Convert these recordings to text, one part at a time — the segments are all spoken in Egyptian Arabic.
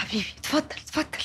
حبيبي اتفضل اتفضل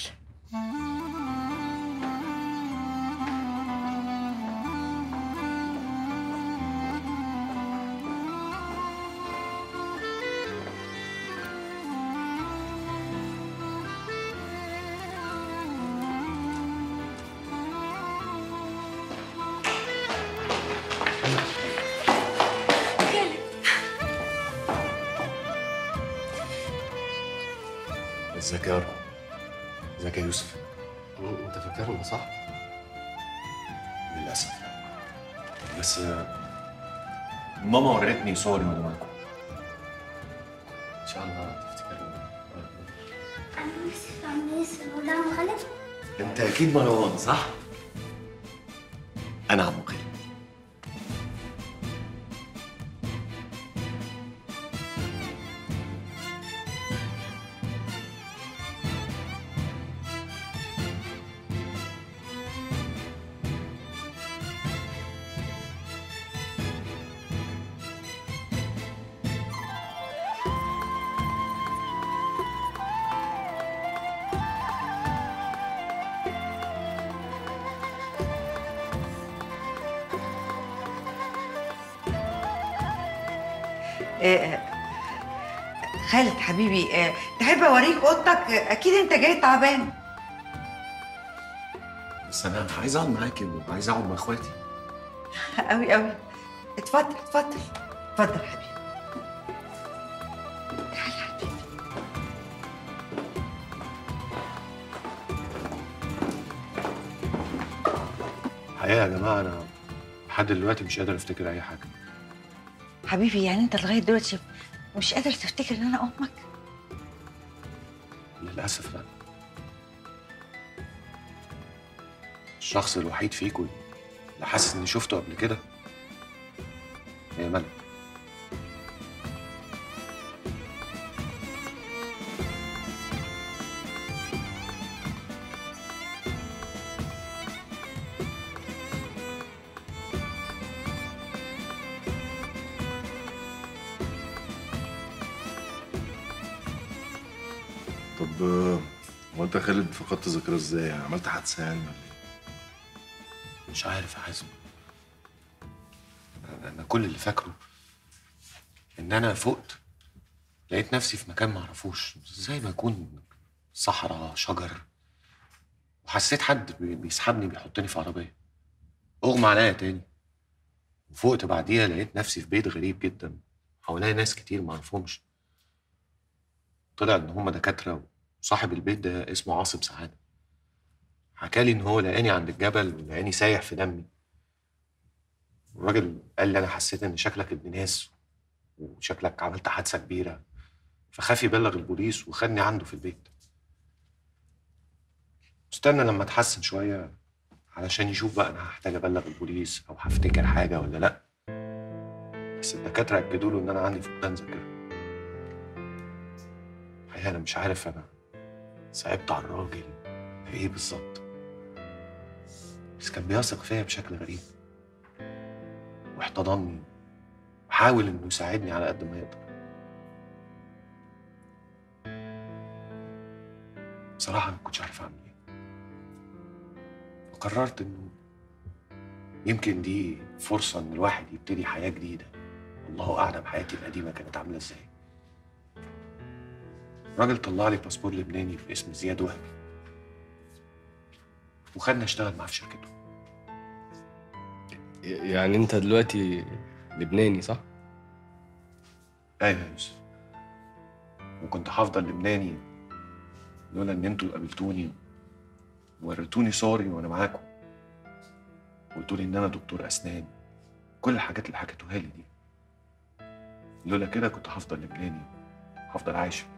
ازيك يا رب ازيك يا يوسف انت فاكرنا صح؟ للاسف بس ماما ورتني صوري وانا معاكم ان شاء الله تفتكرنا انا يوسف عم يوسف ولا عم خالد انت اكيد مروان صح انا عمو خالد آه، خالد حبيبي آه، تحب اوريك اوضتك آه، اكيد انت جاي تعبان بس انا عايز اقعد معاكي وعايز اقعد مع اخواتي قوي قوي اتفضل اتفضل اتفضل حبيبي تعال حبيبي الحقيقه يا جماعه انا لحد دلوقتي مش قادر افتكر اي حاجه حبيبي يعني انت لغايه دلوقتي مش قادر تفتكر ان انا امك للاسف لا الشخص الوحيد فيكم اللي حاسس اني شفته قبل كده هي ملك طب آه، هو انت يا خالد فقدت ذاكرة ازاي؟ يعني عملت حادثة يعني ولا ايه؟ مش عارف يا حازم أنا- انا كل اللي فاكره ان انا فقت لقيت نفسي في مكان معرفوش زي ما يكون صحراء شجر وحسيت حد بي- بيسحبني بيحطني في عربيه اغمى عليا تاني وفقت بعديها لقيت نفسي في بيت غريب جدا حواليا ناس كتير معرفهمش طلع ان هم دكاتره وصاحب البيت ده اسمه عاصم سعاده حكالي ان هو لقاني عند الجبل ولقاني سايح في دمي الراجل قال لي انا حسيت ان شكلك ابن ناس وشكلك عملت حادثه كبيره فخاف يبلغ البوليس وخدني عنده في البيت استنى لما اتحسن شويه علشان يشوف بقى انا هحتاج ابلغ البوليس او هفتكر حاجه ولا لا بس الدكاتره اكدوا له ان انا عندي فقدان ذاكره الحقيقه انا مش عارف انا صعبت على الراجل في ايه بالظبط بس كان بيثق فيا بشكل غريب واحتضنني وحاول انه يساعدني على قد ما يقدر بصراحة ما كنتش عارف أعمل إيه وقررت إنه يمكن دي فرصة إن الواحد يبتدي حياة جديدة الله أعلم حياتي القديمة كانت عاملة إزاي الراجل طلع لي باسبور لبناني باسم زياد وهبي وخدني أشتغل معاه في شركته يعني انت دلوقتي لبناني صح؟ ايوه يا يوسف وكنت هفضل لبناني لولا ان انتوا قابلتوني ووريتوني صوري وانا معاكم وقلتوا لي ان انا دكتور اسنان كل الحاجات اللي حكيتوها لي دي لولا كده كنت هفضل لبناني هفضل عايش في